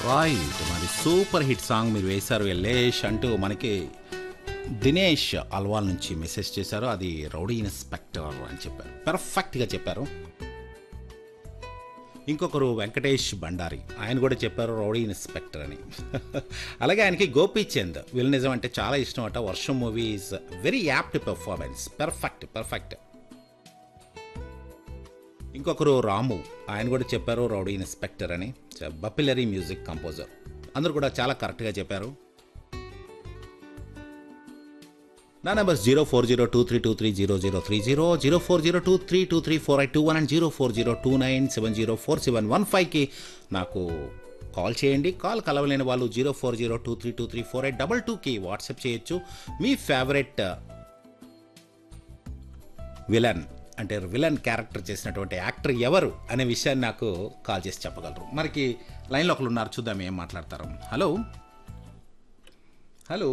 right మరి super hit song మీరు వేశారు ఎల్లేష్ అంటూ మనకి దినేష్ అల్వాల్ నుంచి మెసేజ్ చేశారు అది రౌడీ ఇన్స్పెక్టర్ అని చెప్పారు పర్ఫెక్ట్గా చెప్పారు ఇంకొకరు వెంకటేష్ బండారి ఆయన కూడా చెప్పారు రౌడీ ఇన్స్పెక్టర్ అని అలాగే ఆయనకి గోపీచంద్ విలనిజం అంటే చాలా ఇష్టం అట Varsham movie is very apt performance perfect perfect ఇంకొకరు రాము ఆయన కూడా చెప్పారు రౌడీ ఇన్స్పెక్టర్ అని చ- బపిలరీ మ్యూజిక్ కంపోజర్ అందరూ కూడా చాలా కరెక్ట్గా చెప్పారు నా number zero four zero two three two three zero zero three zero zero four zero two three two three four eight two one and zero four zero two nine seven zero four seven one ఫైవ్కి నాకు call చేయండి call కలవలేని వాళ్ళు zero four zero two three two three four eight double టూకి WhatsApp చేయొచ్చు మీ favourite villain అంటే villain character చేసినటువంటి యాక్టర్ ఎవరు అనే విషయాన్ని నాకు కాల్ చేసి చెప్పగలరు మనకి లైన్లో ఒకరు ఉన్నారు చూద్దాం ఏం మాట్లాడతారు హలో హలో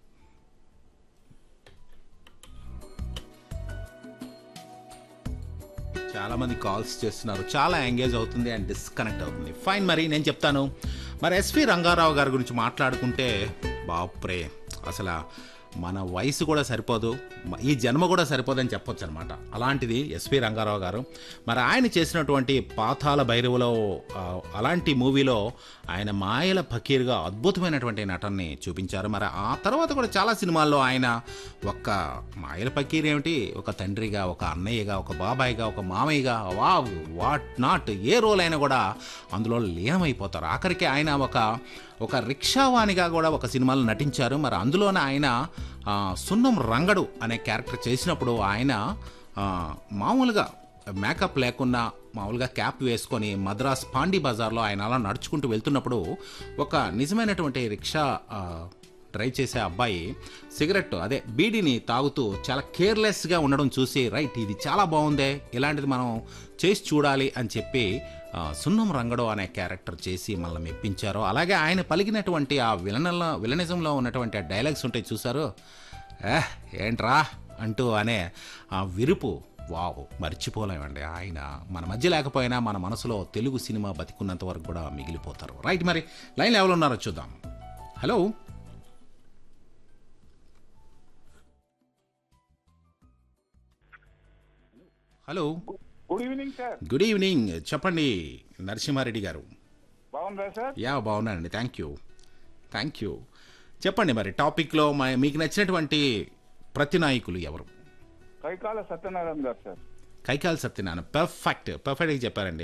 చాలా మంది కాల్స్ చేస్తున్నారు చాలా ఎంగేజ్ అవుతుంది అండ్ డిస్కనెక్ట్ అవుతుంది ఫైన్ మరి నేను చెప్తాను మరి ఎస్వి రంగారావు గారి గురించి మాట్లాడుకుంటే బాప్రే అసలు మన వయసు కూడా సరిపోదు మ- ఈ జన్మ కూడా సరిపోదని చెప్పొచ్చు అనమాట అలాంటిది ఎస్వి రంగారావు గారు మరి ఆయన చేసినటువంటి పాతాల భైరవులో ఆ, అలాంటి మూవీలో ఆయన మాయల ఫకీర్గా అద్భుతమైనటువంటి నటనని చూపించారు మరి ఆ తర్వాత కూడా చాలా సినిమాల్లో ఆయన ఒక్క మాయల ఫకీర్ ఏమిటి ఒక తండ్రిగా ఒక అన్నయ్యగా ఒక బాబాయ్గా ఒక మామయ్యగా వా వాట్ నాట్ ఏ రోల్ అయినా కూడా అందులో లీనమైపోతారు ఆఖరికి ఆయన ఒక ఒక రిక్షావాణిగా కూడా ఒక సినిమాలో నటించారు మరి అందులోనే ఆయన ఆ, సున్నం రంగడు అనే క్యారెక్టర్ చేసినప్పుడు ఆయన ఆ, మామూలుగా మేకప్ లేకుండా మామూలుగా క్యాప్ వేసుకొని మద్రాస్ పాండి బజార్లో ఆయన అలా నడుచుకుంటూ వెళ్తున్నప్పుడు ఒక నిజమైనటువంటి రిక్షా ఆ, డ్రైవ్ చేసే అబ్బాయి సిగరెట్ అదే బీడీని తాగుతూ చాలా కేర్లెస్గా ఉండడం చూసి రైట్ ఇది చాలా బాగుందే ఇలాంటిది మనం చేసి చూడాలి అని చెప్పి ఆ, సున్నం రంగడు అనే క్యారెక్టర్ చేసి మనల్ని మెప్పించారు అలాగే ఆయన పలికినటువంటి ఆ విలనల్లో విలనిజంలో ఉన్నటువంటి ఆ డైలాగ్స్ ఉంటాయి చూసారు ఏహ్ ఏంట్రా అంటూ అనే ఆ విరుపు వావ్ మర్చిపోలేమండి ఆయన మన మధ్య లేకపోయినా మన మనసులో తెలుగు సినిమా బతికున్నంత వరకు కూడా మిగిలిపోతారు రైట్ మరి లైన్ ఎవరు ఉన్నారో చూద్దాం hello hello good evening sir good evening చెప్పండి నరసింహారెడ్డి గారు బాగుందా సార్ యా బాగున్నానండి థ్యాంక్ యూ థ్యాంక్ యూ చెప్పండి మరి టాపిక్లో మా- మీకు నచ్చినటువంటి ప్రతినాయకులు ఎవరు కైకాల సత్యనారాయణ గారు సార్ కైకాల సత్యనారాయణ పర్ఫెక్ట్ పర్ఫెక్ట్గా చెప్పారండి